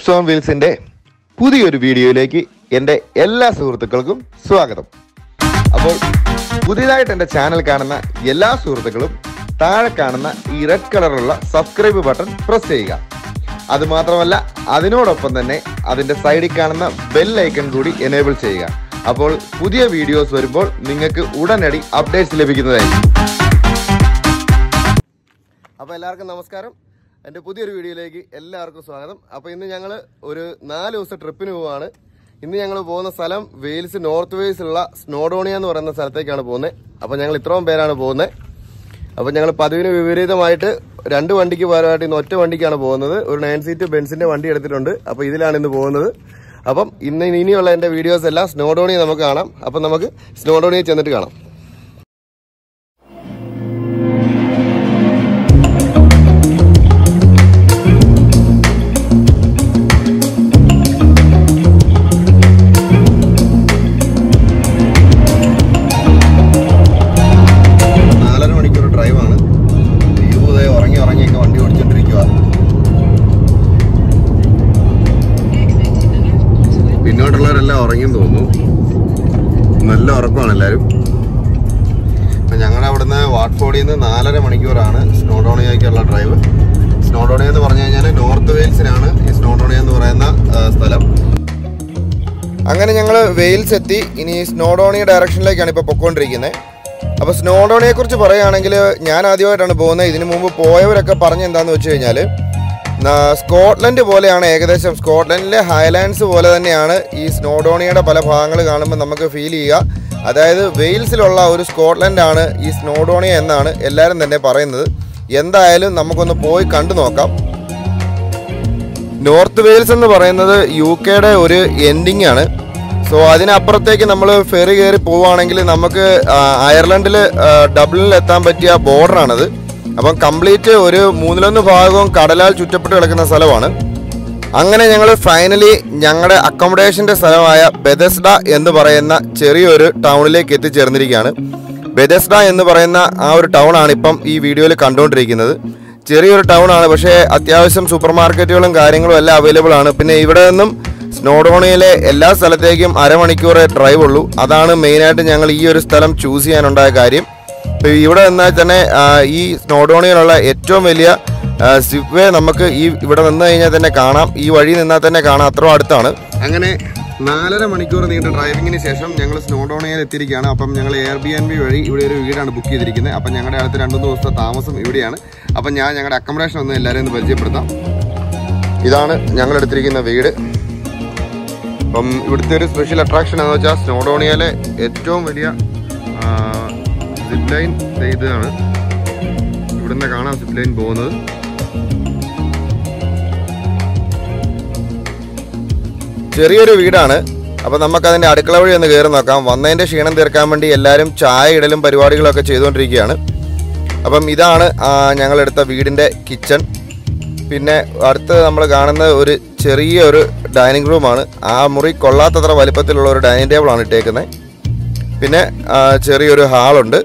tips on വീൽസിന്റെ പുതിയൊരു വീഡിയോയിലേക്ക് എൻ്റെ എല്ലാ സുഹൃത്തുക്കൾക്കും സ്വാഗതം അപ്പോൾ പുതിയതായിട്ട് എൻ്റെ ചാനൽ കാണുന്ന എല്ലാ സുഹൃത്തുക്കളും താഴെ കാണുന്ന ഈ റെഡ് കളറുള്ള സബ്സ്ക്രൈബ് ബട്ടൺ പ്രസ് ചെയ്യുക അതുമാത്രമല്ല അതിനോടൊപ്പം തന്നെ അതിൻ്റെ സൈഡിൽ കാണുന്ന ബെൽ ഐക്കൺ കൂടി എനേബിൾ ചെയ്യുക അപ്പോൾ പുതിയ വീഡിയോസ് വരുമ്പോൾ നിങ്ങൾക്ക് ഉടനടി അപ്ഡേറ്റ്സ് ലഭിക്കുന്നതായിരിക്കും അപ്പോൾ എല്ലാവർക്കും നമസ്കാരം എൻ്റെ പുതിയൊരു വീഡിയോയിലേക്ക് എല്ലാവർക്കും സ്വാഗതം അപ്പോൾ ഇന്ന് ഞങ്ങൾ ഒരു നാല് ദിവസം ട്രിപ്പിന് പോവാണ് ഇന്ന് ഞങ്ങൾ പോകുന്ന സ്ഥലം വെയിൽസ് നോർത്ത് വെയിൽസിലുള്ള സ്നോഡോണിയ എന്ന് പറയുന്ന സ്ഥലത്തേക്കാണ് പോകുന്നത് അപ്പോൾ ഞങ്ങൾ ഇത്രയും പേരാണ് പോകുന്നത് അപ്പോൾ ഞങ്ങൾ പതിവിന് വിപരീതമായിട്ട് രണ്ട് വണ്ടിക്ക് പകരമായിട്ട് ഇന്ന് ഒറ്റ വണ്ടിക്കാണ് പോകുന്നത് ഒരു നയൻ സീറ്റ് ബെൻസിന്റെ വണ്ടി എടുത്തിട്ടുണ്ട് അപ്പോൾ ഇതിലാണ് ഇന്ന് പോകുന്നത് അപ്പം ഇന്ന് ഇനിയുള്ള എൻ്റെ വീഡിയോസ് എല്ലാം സ്നോഡോണിയെ നമുക്ക് കാണാം അപ്പം നമുക്ക് സ്നോഡോണിയെ ചെന്നിട്ട് കാണാം നാലര മണിക്കൂർ ഡ്രൈവാണ് ദീപുദയ ഉറങ്ങി ഉറങ്ങിയൊക്കെ വണ്ടി ഓടിച്ചോണ്ടിരിക്കുക പിന്നോട്ടുള്ളവരെല്ലാം ഉറങ്ങി തോന്നുന്നു നല്ല ഉറക്കമാണ് എല്ലാവരും അപ്പം ഞങ്ങളുടെ അവിടുന്ന് വാട്ട്ഫോർഡിൽ നിന്ന് നാലര മണിക്കൂറാണ് സ്നോഡോണിയയ്ക്കുള്ള ഡ്രൈവ് സ്നോഡോണിയ എന്ന് പറഞ്ഞു കഴിഞ്ഞാൽ നോർത്ത് വെയിൽസിലാണ് ഈ സ്നോഡോണിയ എന്ന് പറയുന്ന ആ, സ്ഥലം അങ്ങനെ ഞങ്ങൾ വെയിൽസ് എത്തി ഇനി സ്നോഡോണിയ ഡയറക്ഷനിലേക്കാണ് ഇപ്പോൾ പൊക്കോണ്ടിരിക്കുന്നത് അപ്പോൾ സ്നോഡോണിയെ കുറിച്ച് പറയുകയാണെങ്കിൽ ഞാൻ ആദ്യമായിട്ടാണ് പോകുന്നത് ഇതിനു മുമ്പ് പോയവരൊക്കെ പറഞ്ഞ എന്താന്ന് വെച്ച് കഴിഞ്ഞാൽ സ്കോട്ട്ലൻഡ് പോലെയാണ് ഏകദേശം സ്കോട്ട്ലൻഡിലെ ഹൈലാൻഡ്സ് പോലെ തന്നെയാണ് ഈ സ്നോഡോണിയയുടെ പല ഭാഗങ്ങൾ കാണുമ്പോൾ നമുക്ക് ഫീൽ ചെയ്യുക അതായത് വെയിൽസിലുള്ള ഒരു സ്കോട്ട്ലൻഡ് ആണ് ഈ സ്നോഡോണിയ എന്നാണ് എല്ലാവരും തന്നെ പറയുന്നത് എന്തായാലും നമുക്കൊന്ന് പോയി കണ്ടു നോക്കാം നോർത്ത് വെയിൽസ് എന്ന് പറയുന്നത് യു കെയുടെ ഒരു എൻഡിങ് ആണ് സോ അതിനപ്പുറത്തേക്ക് നമ്മൾ ഫെറി കയറി പോവുകയാണെങ്കിൽ നമുക്ക് ആ, അയർലൻഡിൽ ആ, ഡബ്ലിനിൽ എത്താൻ പറ്റിയ ബോർഡറാണത് അപ്പം കംപ്ലീറ്റ് ഒരു മൂന്നിലൊന്ന് ഭാഗവും കടലാൽ ചുറ്റപ്പെട്ട് കിടക്കുന്ന സ്ഥലമാണ് അങ്ങനെ ഞങ്ങൾ ഫൈനലി ഞങ്ങളുടെ അക്കോമഡേഷൻ്റെ സ്ഥലമായ ബെദസ്ഡ എന്ന് പറയുന്ന ചെറിയൊരു ടൗണിലേക്ക് എത്തിച്ചേർന്നിരിക്കുകയാണ് ബെദസ്ഡ എന്ന് പറയുന്ന ആ ഒരു ടൗൺ ആണ് ഇപ്പം ഈ വീഡിയോയിൽ കണ്ടുകൊണ്ടിരിക്കുന്നത് ചെറിയൊരു ടൗൺ ആണ് പക്ഷേ അത്യാവശ്യം സൂപ്പർ മാർക്കറ്റുകളും കാര്യങ്ങളും എല്ലാം അവൈലബിൾ ആണ് പിന്നെ ഇവിടെ നിന്നും സ്നോഡോണിയയിലെ എല്ലാ സ്ഥലത്തേക്കും അരമണിക്കൂറേ ഡ്രൈവ് ഉള്ളൂ അതാണ് മെയിനായിട്ട് ഞങ്ങൾ ഈ ഒരു സ്ഥലം ചൂസ് ചെയ്യാനുണ്ടായ കാര്യം ഇപ്പോൾ ഇവിടെ നിന്നാൽ തന്നെ ആ, ഈ സ്നോഡോണിയയിലുള്ള ഏറ്റവും വലിയ സിവേ നമുക്ക് ഈ ഇവിടെ നിന്ന് കഴിഞ്ഞാൽ തന്നെ കാണാം ഈ വഴി നിന്നാൽ തന്നെ കാണാം അത്ര അടുത്താണ് അങ്ങനെ നാലര മണിക്കൂർ നീണ്ട ഡ്രൈവിങ്ങിന് ശേഷം ഞങ്ങൾ സ്നോഡോണിയയിൽ എത്തിയിരിക്കുകയാണ് അപ്പം ഞങ്ങൾ എയർ ബി എൻ ബി വഴി ഇവിടെ ഒരു വീടാണ് ബുക്ക് ചെയ്തിരിക്കുന്നത് അപ്പം ഞങ്ങളുടെ അടുത്ത് രണ്ടു ദിവസത്തെ താമസം ഇവിടെയാണ് അപ്പം ഞാൻ ഞങ്ങളുടെ അക്കോമഡേഷൻ ഒന്ന് എല്ലാവരെയും ഒന്ന് പരിചയപ്പെടുത്താം ഇതാണ് ഞങ്ങൾ എടുത്തിരിക്കുന്ന വീട് അപ്പം ഇവിടുത്തെ ഒരു സ്പെഷ്യൽ അട്രാക്ഷൻ എന്ന് വെച്ചാൽ സ്നോഡോണിയയിലെ ഏറ്റവും വലിയ സിപ്പ് ലൈൻ ഇതാണ് ഇവിടുന്ന് കാണാം സിപ്പ് ലൈൻ പോകുന്നത് ചെറിയൊരു വീടാണ് അപ്പോൾ നമുക്ക് അതിൻ്റെ അടുക്കള വഴി ഒന്ന് കയറി നോക്കാം വന്നതിൻ്റെ ക്ഷീണം തീർക്കാൻ വേണ്ടി എല്ലാവരും ചായ ഇടലും പരിപാടികളൊക്കെ ചെയ്തുകൊണ്ടിരിക്കുകയാണ് അപ്പം ഇതാണ് ആ, ഞങ്ങളെടുത്ത വീടിൻ്റെ കിച്ചൺ പിന്നെ അടുത്ത് നമ്മൾ കാണുന്ന ഒരു ചെറിയ ഒരു ഡൈനിങ് റൂമാണ് ആ മുറി കൊള്ളാത്തത്ര വലിപ്പത്തിലുള്ള ഒരു ഡൈനിങ് ടേബിളാണ് ഇട്ടേക്കുന്നത് പിന്നെ ആ, ചെറിയൊരു ഹാളുണ്ട്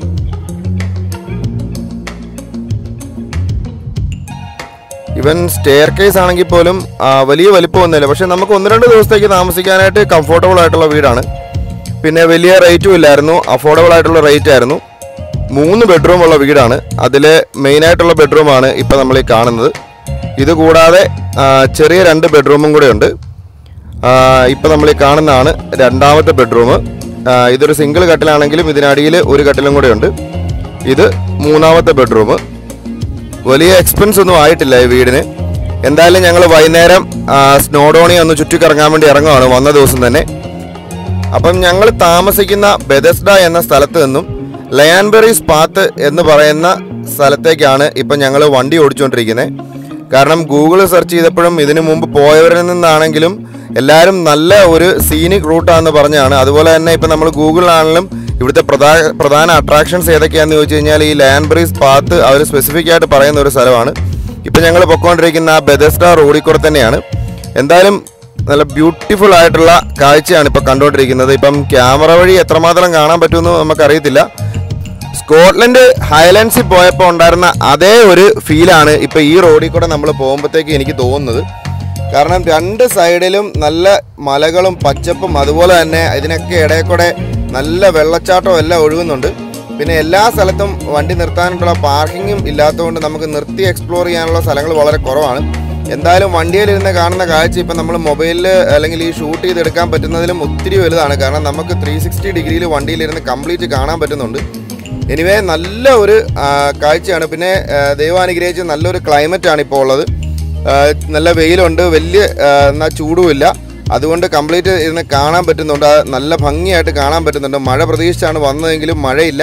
ഇവൻ സ്റ്റെയർ കേസ് ആണെങ്കിൽ പോലും ആ, വലിയ വലിപ്പമൊന്നുമില്ല പക്ഷെ നമുക്ക് ഒന്ന് രണ്ട് ദിവസത്തേക്ക് താമസിക്കാനായിട്ട് കംഫർട്ടബിൾ ആയിട്ടുള്ള വീടാണ് പിന്നെ വലിയ റേറ്റും ഇല്ലായിരുന്നു അഫോർഡബിൾ ആയിട്ടുള്ള റേറ്റ് ആയിരുന്നു മൂന്ന് ബെഡ്റൂം ഉള്ള വീടാണ് അതിൽ മെയിനായിട്ടുള്ള ബെഡ്റൂമാണ് ഇപ്പം നമ്മൾ ഈ കാണുന്നത് ഇത് കൂടാതെ ആ, ചെറിയ രണ്ട് ബെഡ്റൂമും കൂടെ ഉണ്ട് ഇപ്പം നമ്മൾ ഈ കാണുന്നതാണ് രണ്ടാമത്തെ ബെഡ്റൂം ഇതൊരു സിംഗിൾ കട്ടിലാണെങ്കിലും ഇതിനടിയിൽ ഒരു കട്ടിലും കൂടെ ഉണ്ട് ഇത് മൂന്നാമത്തെ ബെഡ്റൂം വലിയ എക്സ്പെൻസ് ഒന്നും ആയിട്ടില്ല ഈ വീടിന് എന്തായാലും ഞങ്ങൾ വൈകുന്നേരം ആ, സ്നോഡോണി ഒന്ന് ചുറ്റിക്കറങ്ങാൻ വേണ്ടി ഇറങ്ങുവാണ് വന്ന ദിവസം തന്നെ അപ്പം ഞങ്ങൾ താമസിക്കുന്ന ബെദസ്ഡ എന്ന സ്ഥലത്ത് നിന്നും ലയാൻബെറീസ് പാത്ത് എന്ന് പറയുന്ന സ്ഥലത്തേക്കാണ് ഇപ്പം ഞങ്ങൾ വണ്ടി ഓടിച്ചുകൊണ്ടിരിക്കുന്നത് കാരണം ഗൂഗിൾ സെർച്ച് ചെയ്തപ്പോഴും ഇതിനു മുമ്പ് പോയവരിൽ നിന്നാണെങ്കിലും എല്ലാവരും നല്ല ഒരു സീനിക് റൂട്ടാണെന്ന് പറഞ്ഞാണ് അതുപോലെ തന്നെ ഇപ്പം നമ്മൾ ഗൂഗിളിലാണെങ്കിലും ഇവിടുത്തെ പ്രധാന പ്രധാന അട്രാക്ഷൻസ് ഏതൊക്കെയാണെന്ന് ചോദിച്ചു കഴിഞ്ഞാൽ ഈ ലാൻബറീസ് പാത്ത് അവർ സ്പെസിഫിക് ആയിട്ട് പറയുന്ന ഒരു സ്ഥലമാണ് ഇപ്പം ഞങ്ങൾ പൊക്കോണ്ടിരിക്കുന്ന ആ ബെദസ്ഡ റോഡിൽ കൂടെ തന്നെയാണ് എന്തായാലും നല്ല ബ്യൂട്ടിഫുൾ ആയിട്ടുള്ള കാഴ്ചയാണ് ഇപ്പം കണ്ടുകൊണ്ടിരിക്കുന്നത് ഇപ്പം ക്യാമറ വഴി എത്രമാത്രം കാണാൻ പറ്റുമെന്ന് നമുക്കറിയത്തില്ല സ്കോട്ട്ലൻഡ് ഹൈലാൻഡ്സിൽ പോയപ്പോൾ ഉണ്ടായിരുന്ന അതേ ഒരു ഫീലാണ് ഇപ്പോൾ ഈ റോഡിൽ കൂടെ നമ്മൾ പോകുമ്പോഴത്തേക്ക് എനിക്ക് തോന്നുന്നത് കാരണം രണ്ട് സൈഡിലും നല്ല മലകളും പച്ചപ്പും അതുപോലെ തന്നെ ഇതിനൊക്കെ ഇടയിൽ കൂടെ നല്ല വെള്ളച്ചാട്ടവും എല്ലാം ഒഴുകുന്നുണ്ട് പിന്നെ എല്ലാ സ്ഥലത്തും വണ്ടി നിർത്താനായിട്ടുള്ള പാർക്കിങ്ങും ഇല്ലാത്തതുകൊണ്ട് നമുക്ക് നിർത്തി എക്സ്പ്ലോർ ചെയ്യാനുള്ള സ്ഥലങ്ങൾ വളരെ കുറവാണ് എന്തായാലും വണ്ടിയിലിരുന്ന് കാണുന്ന കാഴ്ച ഇപ്പം നമ്മൾ മൊബൈലിൽ അല്ലെങ്കിൽ ഈ ഷൂട്ട് ചെയ്തെടുക്കാൻ പറ്റുന്നതിലും ഒത്തിരി വലുതാണ് കാരണം നമുക്ക് ത്രീ സിക്സ്റ്റി ഡിഗ്രിയിൽ വണ്ടിയിലിരുന്ന് കംപ്ലീറ്റ് കാണാൻ പറ്റുന്നുണ്ട് എനിവേ നല്ല ഒരു ആ, കാഴ്ചയാണ് പിന്നെ ആ, ദൈവം അനുഗ്രഹിച്ച് നല്ലൊരു ക്ലൈമറ്റ് ആണ് ഇപ്പോൾ ഉള്ളത് ആ, നല്ല വെയിലുണ്ട് വലിയ ആ, എന്നാൽ ചൂടുമില്ല അതുകൊണ്ട് കംപ്ലീറ്റ് ഇരുന്ന് കാണാൻ പറ്റുന്നുണ്ട് ആ, നല്ല ഭംഗിയായിട്ട് കാണാൻ പറ്റുന്നുണ്ട് മഴ പ്രതീക്ഷിച്ചാണ് വന്നതെങ്കിലും മഴയില്ല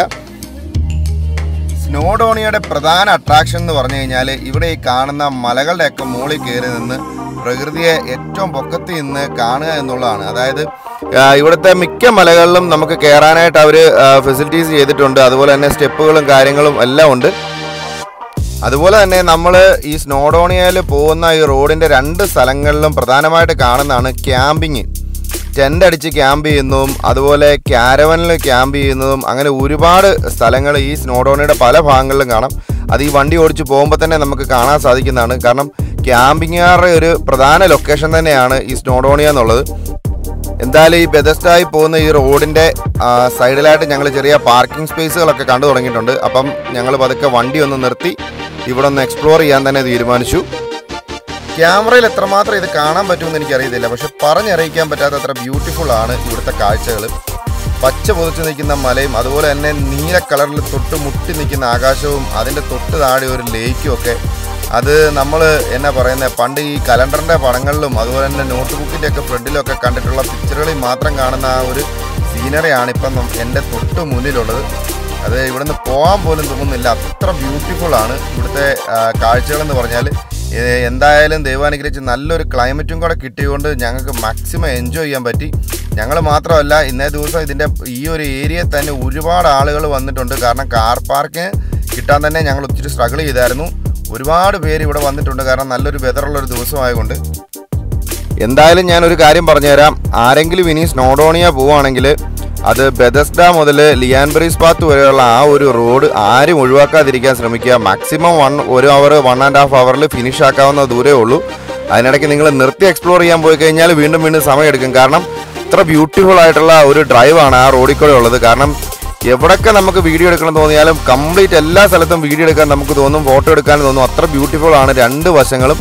സ്നോഡോണിയുടെ പ്രധാന അട്രാക്ഷൻ എന്ന് പറഞ്ഞു കഴിഞ്ഞാൽ ഇവിടെ ഈ കാണുന്ന മലകളുടെയൊക്കെ മുകളിൽ കയറി നിന്ന് പ്രകൃതിയെ ഏറ്റവും പൊക്കത്തിൽ നിന്ന് കാണുക എന്നുള്ളതാണ് അതായത് ആ, ഇവിടുത്തെ മിക്ക മലകളിലും നമുക്ക് കയറാനായിട്ട് അവർ ഫെസിലിറ്റീസ് ചെയ്തിട്ടുണ്ട് അതുപോലെ തന്നെ സ്റ്റെപ്പുകളും കാര്യങ്ങളും എല്ലാം ഉണ്ട് അതുപോലെ തന്നെ നമ്മൾ ഈ സ്നോഡോണിയയിൽ പോകുന്ന ഈ റോഡിൻ്റെ രണ്ട് സ്ഥലങ്ങളിലും പ്രധാനമായിട്ട് കാണുന്നതാണ് ക്യാമ്പിങ് ടെൻ്റ് അടിച്ച് ക്യാമ്പ് ചെയ്യുന്നതും അതുപോലെ ക്യാരവനിൽ ക്യാമ്പ് ചെയ്യുന്നതും അങ്ങനെ ഒരുപാട് സ്ഥലങ്ങൾ ഈ സ്നോഡോണിയുടെ പല ഭാഗങ്ങളിലും കാണാം അത് ഈ വണ്ടി ഓടിച്ച് പോകുമ്പോൾ തന്നെ നമുക്ക് കാണാൻ സാധിക്കുന്നതാണ് കാരണം ക്യാമ്പിങ്ങുകാരുടെ ഒരു പ്രധാന ലൊക്കേഷൻ തന്നെയാണ് ഈ സ്നോഡോണിയ എന്നുള്ളത് എന്തായാലും ഈ ബെദസ്റ്റായി പോകുന്ന ഈ റോഡിൻ്റെ സൈഡിലായിട്ട് ഞങ്ങൾ ചെറിയ പാർക്കിംഗ് സ്പേസുകളൊക്കെ കണ്ടു തുടങ്ങിയിട്ടുണ്ട് അപ്പം ഞങ്ങൾ പതുക്കെ വണ്ടി ഒന്ന് നിർത്തി ഇവിടെ ഒന്ന് എക്സ്പ്ലോർ ചെയ്യാൻ തന്നെ തീരുമാനിച്ചു ക്യാമറയിൽ എത്രമാത്രം ഇത് കാണാൻ പറ്റുമെന്ന് എനിക്കറിയത്തില്ല പക്ഷെ പറഞ്ഞറിയിക്കാൻ പറ്റാത്ത അത്ര ബ്യൂട്ടിഫുൾ ആണ് ഇവിടുത്തെ കാഴ്ചകൾ പച്ച പൊതിച്ച് നിൽക്കുന്ന മലയും അതുപോലെ തന്നെ നീല കളറിൽ തൊട്ട് മുട്ടി നിൽക്കുന്ന ആകാശവും അതിൻ്റെ തൊട്ട് താഴെ ഒരു ലേക്കും ഒക്കെ അത് നമ്മൾ എന്നാ പറയുന്നത് പണ്ട് ഈ കലണ്ടറിൻ്റെ പടങ്ങളിലും അതുപോലെ തന്നെ നോട്ട് ബുക്കിൻ്റെ ഒക്കെ ഫ്രണ്ടിലും ഒക്കെ കണ്ടിട്ടുള്ള പിക്ചറുകളിൽ മാത്രം കാണുന്ന ആ ഒരു സീനറിയാണ് ഇപ്പം നം- എൻ്റെ തൊട്ട് മുന്നിലുള്ളത് അത് ഇവിടുന്ന് പോകാൻ പോലും തോന്നുന്നില്ല അത്ര ബ്യൂട്ടിഫുൾ ആണ് ഇവിടുത്തെ കാഴ്ചകളെന്ന് പറഞ്ഞാൽ ഏഹ് എന്തായാലും ദൈവാനുഗ്രഹിച്ച് നല്ലൊരു ക്ലൈമറ്റും കൂടെ കിട്ടിയതുകൊണ്ട് ഞങ്ങൾക്ക് മാക്സിമം എൻജോയ് ചെയ്യാൻ പറ്റി ഞങ്ങൾ മാത്രമല്ല ഇന്നേ ദിവസം ഇതിൻ്റെ ഈ ഒരു ഏരിയയിൽ തന്നെ ഒരുപാട് ആളുകൾ വന്നിട്ടുണ്ട് കാരണം കാർ പാർക്കിന് കിട്ടാൻ തന്നെ ഞങ്ങൾ ഒത്തിരി സ്ട്രഗിൾ ചെയ്തായിരുന്നു ഒരുപാട് പേര് ഇവിടെ വന്നിട്ടുണ്ട് കാരണം നല്ലൊരു വെതറുള്ളൊരു ദിവസമായതുകൊണ്ട് എന്തായാലും ഞാൻ ഒരു കാര്യം പറഞ്ഞുതരാം ആരെങ്കിലും ഇനി സ്നോഡോണിയ പോവുകയാണെങ്കിൽ അത് ബെദസ്ഡ മുതൽ ലിയാൻബറീസ് പാത്ത് വരെയുള്ള ആ ഒരു റോഡ് ആരും ഒഴിവാക്കാതിരിക്കാൻ ശ്രമിക്കുക മാക്സിമം വൺ ഒരു അവർ വൺ ആൻഡ് ഹാഫ് അവറിൽ ഫിനിഷ് ആക്കാവുന്ന ദൂരേ ഉള്ളൂ അതിനിടയ്ക്ക് നിങ്ങൾ നിർത്തി എക്സ്പ്ലോർ ചെയ്യാൻ പോയി കഴിഞ്ഞാൽ വീണ്ടും വീണ്ടും സമയമെടുക്കും കാരണം ഇത്ര ബ്യൂട്ടിഫുൾ ആയിട്ടുള്ള ഒരു ഡ്രൈവാണ് ആ റോഡിൽ കൂടെ ഉള്ളത് കാരണം എവിടൊക്കെ നമുക്ക് വീഡിയോ എടുക്കണം തോന്നിയാലും കംപ്ലീറ്റ് എല്ലാ സ്ഥലത്തും വീഡിയോ എടുക്കാൻ നമുക്ക് തോന്നും ഫോട്ടോ എടുക്കാൻ തോന്നും അത്ര ബ്യൂട്ടിഫുൾ ആണ് രണ്ട് വശങ്ങളും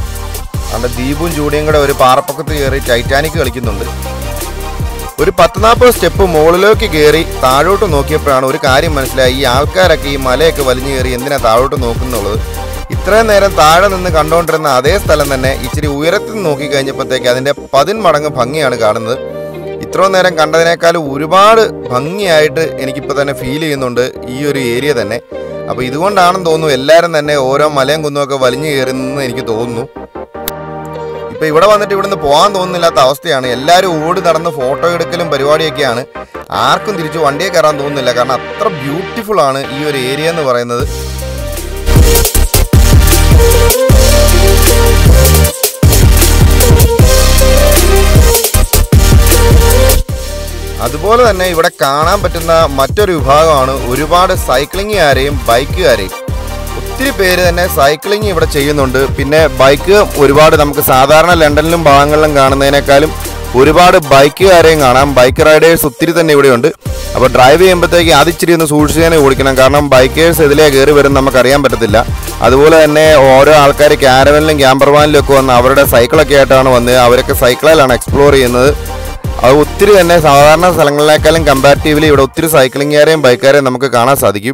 അവിടെ ദീപും ചൂടിയും കൂടെ ഒരു പാറപ്പക്കത്ത് കയറി ടൈറ്റാനിക് കളിക്കുന്നുണ്ട് ഒരു പത്ത് നാൽപ്പത് സ്റ്റെപ്പ് മുകളിലേക്ക് കയറി താഴോട്ട് നോക്കിയപ്പോഴാണ് ഒരു കാര്യം മനസ്സിലായി ഈ ആൾക്കാരൊക്കെ ഈ മലയൊക്കെ വലിഞ്ഞു കയറി എന്തിനാ താഴോട്ട് നോക്കുന്നുള്ളത് ഇത്രയും നേരം താഴെ നിന്ന് കണ്ടുകൊണ്ടിരുന്ന അതേ സ്ഥലം തന്നെ ഇച്ചിരി ഉയരത്തിൽ നിന്ന് നോക്കി കഴിഞ്ഞപ്പോഴത്തേക്ക് അതിൻ്റെ പതിന്മടങ്ങ് ഭംഗിയാണ് കാണുന്നത് ഇത്രയും നേരം കണ്ടതിനേക്കാളും ഒരുപാട് ഭംഗിയായിട്ട് എനിക്കിപ്പോൾ തന്നെ ഫീൽ ചെയ്യുന്നുണ്ട് ഈ ഒരു ഏരിയ തന്നെ അപ്പോൾ ഇതുകൊണ്ടാണെന്ന് തോന്നുന്നു എല്ലാവരും തന്നെ ഓരോ മലയും കുന്നുമൊക്കെ വലിഞ്ഞു കയറുന്നതെന്ന് എനിക്ക് തോന്നുന്നു ഇപ്പൊ ഇവിടെ വന്നിട്ട് ഇവിടുന്ന് പോകാൻ തോന്നുന്നില്ലാത്ത അവസ്ഥയാണ് എല്ലാവരും ഓടി നടന്ന് ഫോട്ടോ എടുക്കലും പരിപാടിയൊക്കെയാണ് ആർക്കും തിരിച്ച് വണ്ടിയെ കയറാൻ തോന്നുന്നില്ല കാരണം അത്ര ബ്യൂട്ടിഫുൾ ആണ് ഈ ഒരു ഏരിയ എന്ന് പറയുന്നത് അതുപോലെ തന്നെ ഇവിടെ കാണാൻ പറ്റുന്ന മറ്റൊരു വിഭാഗമാണ് ഒരുപാട് സൈക്ലിങ്ങുകാരെയും ബൈക്കുകാരെയും ഒത്തിരി പേര് തന്നെ സൈക്ലിംഗ് ഇവിടെ ചെയ്യുന്നുണ്ട് പിന്നെ ബൈക്ക് ഒരുപാട് നമുക്ക് സാധാരണ ലണ്ടനിലും ഭാഗങ്ങളിലും കാണുന്നതിനേക്കാളും ഒരുപാട് ബൈക്കുകാരെയും കാണാം ബൈക്ക് റൈഡേഴ്സ് ഒത്തിരി തന്നെ ഇവിടെയുണ്ട് അപ്പോൾ ഡ്രൈവ് ചെയ്യുമ്പോഴത്തേക്ക് അതിച്ചിരി ഒന്ന് സൂക്ഷിച്ച് തന്നെ ഓടിക്കണം കാരണം ബൈക്കേഴ്സ് ഇതിലേ കയറി വരും നമുക്കറിയാൻ പറ്റത്തില്ല അതുപോലെ തന്നെ ഓരോ ആൾക്കാർ ക്യാരവനിലും ക്യാമ്പർ വാനിലും ഒക്കെ വന്ന് അവരുടെ സൈക്കിളൊക്കെ ആയിട്ടാണ് വന്നത് അവരൊക്കെ സൈക്കിളിലാണ് എക്സ്പ്ലോർ ചെയ്യുന്നത് അത് ഒത്തിരി തന്നെ സാധാരണ സ്ഥലങ്ങളിലേക്കാളും കമ്പാരിറ്റീവ്ലി ഇവിടെ ഒത്തിരി സൈക്ലിംഗുകാരെയും ബൈക്കുകാരെയും നമുക്ക് കാണാൻ സാധിക്കും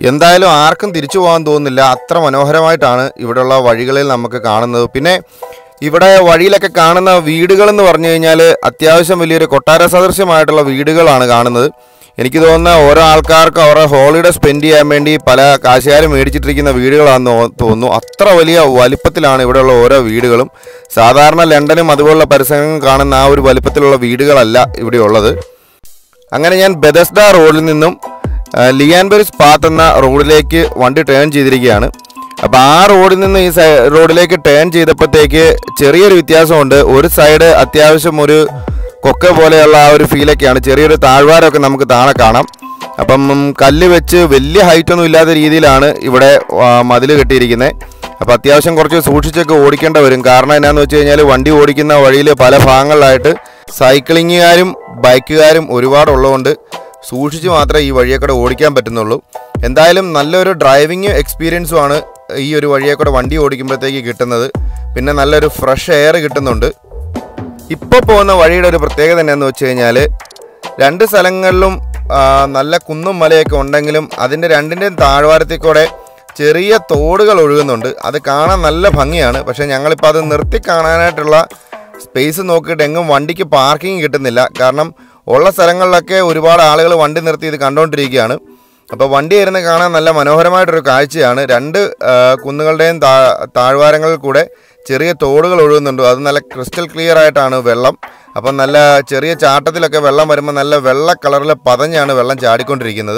എന്തായാലും ആർക്കും തിരിച്ചു പോകാൻ തോന്നുന്നില്ല അത്ര മനോഹരമായിട്ടാണ് ഇവിടെയുള്ള വഴികളിൽ നമുക്ക് കാണുന്നത് പിന്നെ ഇവിടെ വഴിയിലൊക്കെ കാണുന്ന വീടുകളെന്ന് പറഞ്ഞു കഴിഞ്ഞാൽ അത്യാവശ്യം വലിയൊരു കൊട്ടാര സദൃശ്യമായിട്ടുള്ള വീടുകളാണ് കാണുന്നത് എനിക്ക് തോന്നുന്ന ഓരോ ആൾക്കാർക്ക് അവരുടെ ഹോളിഡേ സ്പെൻഡ് ചെയ്യാൻ വേണ്ടി പല കാശുകാരും മേടിച്ചിട്ടിരിക്കുന്ന വീടുകളാണെന്ന് തോ- തോന്നുന്നു അത്ര വലിയ വലിപ്പത്തിലാണ് ഇവിടെയുള്ള ഓരോ വീടുകളും സാധാരണ ലണ്ടനും അതുപോലുള്ള പരിസരങ്ങളും കാണുന്ന ആ ഒരു വലിപ്പത്തിലുള്ള വീടുകളല്ല ഇവിടെ ഉള്ളത് അങ്ങനെ ഞാൻ ബെദസ്ഡ റോഡിൽ നിന്നും ആ, ലിയാൻബെറിസ് പാത്ത് എന്ന റോഡിലേക്ക് വണ്ടി ടേൺ ചെയ്തിരിക്കുകയാണ് അപ്പോൾ ആ റോഡിൽ നിന്ന് ഈ സൈ റോഡിലേക്ക് ടേൺ ചെയ്തപ്പോഴത്തേക്ക് ചെറിയൊരു വ്യത്യാസമുണ്ട് ഒരു സൈഡ് അത്യാവശ്യം ഒരു കൊക്ക പോലെയുള്ള ആ ഒരു ഫീലൊക്കെയാണ് ചെറിയൊരു താഴ്വാരമൊക്കെ നമുക്ക് താഴെ കാണാം അപ്പം ഉം, കല്ല് വെച്ച് വലിയ ഹൈറ്റ് ഒന്നും ഇല്ലാത്ത രീതിയിലാണ് ഇവിടെ മതിൽ കെട്ടിയിരിക്കുന്നത് അപ്പോൾ അത്യാവശ്യം കുറച്ച് സൂക്ഷിച്ചൊക്കെ ഓടിക്കേണ്ട വരും കാരണം എന്നാന്ന് വെച്ച് കഴിഞ്ഞാൽ വണ്ടി ഓടിക്കുന്ന വഴിയിൽ പല ഭാഗങ്ങളിലായിട്ട് സൈക്ലിങ്ങുകാരും ബൈക്കുകാരും ഒരുപാടുള്ളതുകൊണ്ട് സൂക്ഷിച്ച് മാത്രമേ ഈ വഴിയെ കൂടെ ഓടിക്കാൻ പറ്റുന്നുള്ളൂ എന്തായാലും നല്ലൊരു ഡ്രൈവിംഗ് എക്സ്പീരിയൻസും ആണ് ഈ ഒരു വഴിയെ കൂടെ വണ്ടി ഓടിക്കുമ്പോഴത്തേക്ക് കിട്ടുന്നത് പിന്നെ നല്ലൊരു ഫ്രഷ് എയർ കിട്ടുന്നുണ്ട് ഇപ്പോൾ പോകുന്ന വഴിയുടെ ഒരു പ്രത്യേകത എന്നാന്ന് വെച്ച് കഴിഞ്ഞാൽ രണ്ട് സ്ഥലങ്ങളിലും ആ, നല്ല കുന്നും മലയൊക്കെ ഉണ്ടെങ്കിലും അതിൻ്റെ രണ്ടിൻ്റെയും താഴ്വാരത്തിൽ കൂടെ ചെറിയ തോടുകൾ ഒഴുകുന്നുണ്ട് അത് കാണാൻ നല്ല ഭംഗിയാണ് പക്ഷേ ഞങ്ങളിപ്പോൾ അത് നിർത്തി കാണാനായിട്ടുള്ള സ്പേസ് നോക്കിയിട്ട് എങ്ങും വണ്ടിക്ക് പാർക്കിംഗ് കിട്ടുന്നില്ല കാരണം ഉള്ള സ്ഥലങ്ങളിലൊക്കെ ഒരുപാട് ആളുകൾ വണ്ടി നിർത്തി ഇത് കണ്ടുകൊണ്ടിരിക്കുകയാണ് അപ്പോൾ വണ്ടി ഇരുന്ന് കാണാൻ നല്ല മനോഹരമായിട്ടൊരു കാഴ്ചയാണ് രണ്ട് ആ, കുന്നുകളുടെയും താ താഴ്വാരങ്ങളിൽ കൂടെ ചെറിയ തോടുകൾ ഒഴുകുന്നുണ്ട് അത് നല്ല ക്രിസ്റ്റൽ ക്ലിയർ ആയിട്ടാണ് വെള്ളം അപ്പം നല്ല ചെറിയ ചാട്ടത്തിലൊക്കെ വെള്ളം വരുമ്പോൾ നല്ല വെള്ള കളറിൽ പതഞ്ഞാണ് വെള്ളം ചാടിക്കൊണ്ടിരിക്കുന്നത്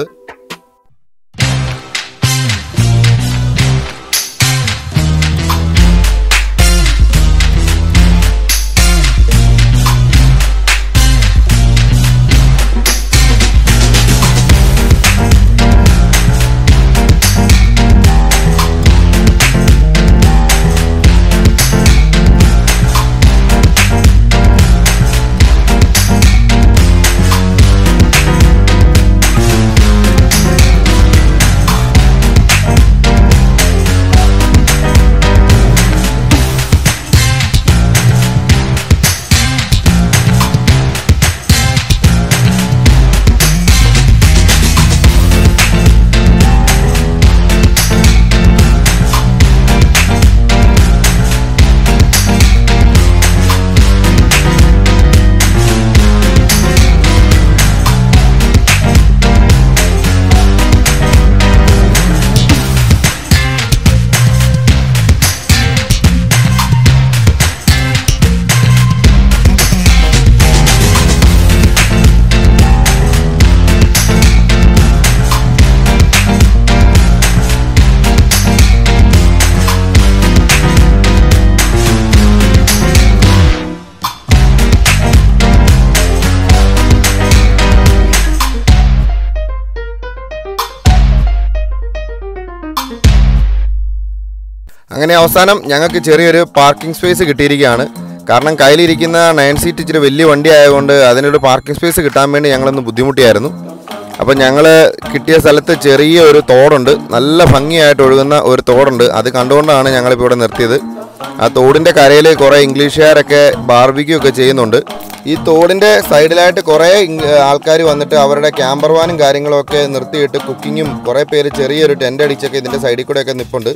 അങ്ങനെ അവസാനം ഞങ്ങൾക്ക് ചെറിയൊരു പാർക്കിംഗ് സ്പേസ് കിട്ടിയിരിക്കുകയാണ് കാരണം കയ്യിലിരിക്കുന്ന നയൻ സീറ്റ് ഇച്ചിരി വലിയ വണ്ടി ആയതുകൊണ്ട് അതിനൊരു പാർക്കിംഗ് സ്പേസ് കിട്ടാൻ വേണ്ടി ഞങ്ങളൊന്ന് ബുദ്ധിമുട്ടിയായിരുന്നു അപ്പോൾ ഞങ്ങൾ കിട്ടിയ സ്ഥലത്ത് ചെറിയ ഒരു തോടുണ്ട് നല്ല ഭംഗിയായിട്ട് ഒഴുകുന്ന ഒരു തോടുണ്ട് അത് കണ്ടുകൊണ്ടാണ് ഞങ്ങളിപ്പോൾ ഇവിടെ നിർത്തിയത് ആ തോടിൻ്റെ കരയിൽ കുറേ ഇംഗ്ലീഷുകാരൊക്കെ ബാർബിക്യൂ ഒക്കെ ചെയ്യുന്നുണ്ട് ഈ തോടിൻ്റെ സൈഡിലായിട്ട് കുറേ ആൾക്കാർ വന്നിട്ട് അവരുടെ ക്യാമ്പർ വാനും കാര്യങ്ങളും ഒക്കെ നിർത്തിയിട്ട് കുക്കിങ്ങും കുറേ പേര് ചെറിയൊരു ടെൻ്റ് അടിച്ചൊക്കെ ഇതിൻ്റെ സൈഡിൽ കൂടെയൊക്കെ നിൽപ്പുണ്ട്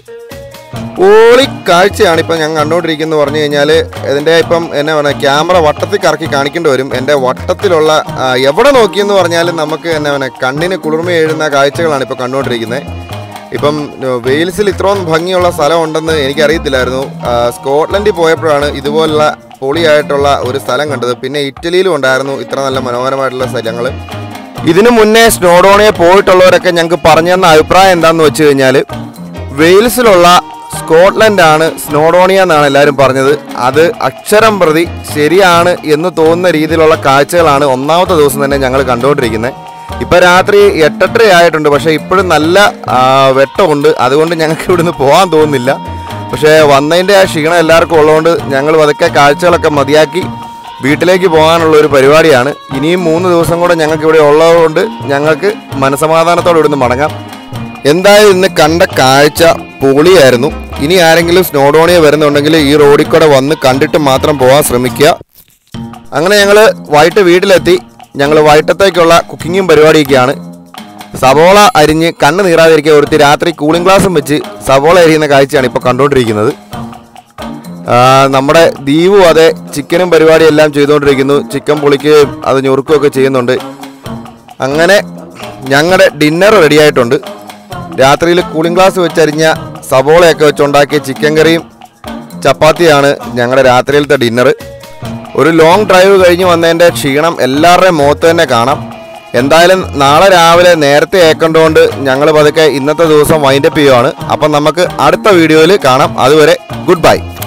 പോളി കാഴ്ചയാണ് ഇപ്പം ഞാൻ കണ്ടുകൊണ്ടിരിക്കുന്നത് പറഞ്ഞു കഴിഞ്ഞാൽ ഇതിൻ്റെ ഇപ്പം എന്നാ പറയുക ക്യാമറ വട്ടത്തിൽ കറക്കി കാണിക്കേണ്ടി വരും എൻ്റെ വട്ടത്തിലുള്ള ആ, എവിടെ നോക്കിയെന്ന് പറഞ്ഞാലും നമുക്ക് എന്നാ പറയുക കണ്ണിന് കുളിർമ എഴുതുന്ന കാഴ്ചകളാണ് ഇപ്പോൾ കണ്ടുകൊണ്ടിരിക്കുന്നത് ഇപ്പം ഏഹ്, വെയിൽസിൽ ഇത്രയും ഭംഗിയുള്ള സ്ഥലം ഉണ്ടെന്ന് എനിക്കറിയത്തില്ലായിരുന്നു ആ, സ്കോട്ട്ലൻഡിൽ പോയപ്പോഴാണ് ഇതുപോലുള്ള പൊളിയായിട്ടുള്ള ഒരു സ്ഥലം കണ്ടത് പിന്നെ ഇറ്റലിയിലും ഉണ്ടായിരുന്നു ഇത്ര നല്ല മനോഹരമായിട്ടുള്ള സ്ഥലങ്ങൾ ഇതിനു മുന്നേ സ്നോഡോണിയെ പോയിട്ടുള്ളവരൊക്കെ ഞങ്ങൾക്ക് പറഞ്ഞു തന്ന അഭിപ്രായം എന്താണെന്ന് വെച്ച് കഴിഞ്ഞാൽ വെയിൽസിലുള്ള സ്കോട്ട്ലൻഡ് ആണ് സ്നോഡോണിയ എന്നാണ് എല്ലാവരും പറഞ്ഞത് അത് അക്ഷരം പ്രതി ശരിയാണ് എന്ന് തോന്നുന്ന രീതിയിലുള്ള കാഴ്ചകളാണ് ഒന്നാമത്തെ ദിവസം തന്നെ ഞങ്ങൾ കണ്ടുകൊണ്ടിരിക്കുന്നത് ഇപ്പം രാത്രി എട്ടെട്ടര ആയിട്ടുണ്ട് പക്ഷേ ഇപ്പോഴും നല്ല ആ, വെട്ടമുണ്ട് അതുകൊണ്ട് ഞങ്ങൾക്ക് ഇവിടുന്ന് പോകാൻ തോന്നുന്നില്ല പക്ഷേ വന്നതിൻ്റെ ആ ക്ഷീണം എല്ലാവർക്കും ഉള്ളതുകൊണ്ട് ഞങ്ങൾ പതുക്കെ കാഴ്ചകളൊക്കെ മതിയാക്കി വീട്ടിലേക്ക് പോകാനുള്ള ഒരു പരിപാടിയാണ് ഇനിയും മൂന്ന് ദിവസം കൂടെ ഞങ്ങൾക്ക് ഇവിടെ ഉള്ളതുകൊണ്ട് ഞങ്ങൾക്ക് മനസമാധാനത്തോടെ ഇവിടുന്ന് മടങ്ങാം എന്തായാലും ഇന്ന് കണ്ട കാഴ്ച പൊളിയായിരുന്നു ഇനി ആരെങ്കിലും സ്നോഡോണിയ വരുന്നുണ്ടെങ്കിൽ ഈ റോഡിൽ കൂടെ വന്ന് കണ്ടിട്ട് മാത്രം പോകാൻ ശ്രമിക്കുക അങ്ങനെ ഞങ്ങൾ വൈകിട്ട് വീട്ടിലെത്തി ഞങ്ങൾ വൈകിട്ടത്തേക്കുള്ള കുക്കിങ്ങും പരിപാടിയൊക്കെയാണ് സവോള അരിഞ്ഞ് കണ്ണ് നീറാതിരിക്കാൻ ഒരുത്തി രാത്രി കൂളിംഗ് ഗ്ലാസും വെച്ച് സവോള അരിയുന്ന കാഴ്ചയാണ് ഇപ്പോൾ കണ്ടുകൊണ്ടിരിക്കുന്നത് ആ, നമ്മുടെ ദീപു അതെ ചിക്കനും പരിപാടിയും എല്ലാം ചെയ്തുകൊണ്ടിരിക്കുന്നു ചിക്കൻ പൊളിക്കുകയും അത് ഞൊറുക്കുകയൊക്കെ ചെയ്യുന്നുണ്ട് അങ്ങനെ ഞങ്ങളുടെ ഡിന്നർ റെഡിയായിട്ടുണ്ട് രാത്രിയിൽ കൂളിംഗ് ഗ്ലാസ് വെച്ചരിഞ്ഞ സവോളയൊക്കെ വെച്ചുണ്ടാക്കിയ ചിക്കൻ കറിയും ചപ്പാത്തിയാണ് ഞങ്ങളുടെ രാത്രിയിലത്തെ ഡിന്നർ ഒരു ലോങ് ഡ്രൈവ് കഴിഞ്ഞ് വന്നതിൻ്റെ ക്ഷീണം എല്ലാവരുടെയും മുഖത്ത് തന്നെ കാണാം എന്തായാലും നാളെ രാവിലെ നേരത്തെ ഏക്കണ്ടുകൊണ്ട് ഞങ്ങൾ പതുക്കെ ഇന്നത്തെ ദിവസം വൈൻഡപ്പ് ചെയ്യുവാണ് അപ്പം നമുക്ക് അടുത്ത വീഡിയോയിൽ കാണാം അതുവരെ ഗുഡ് ബൈ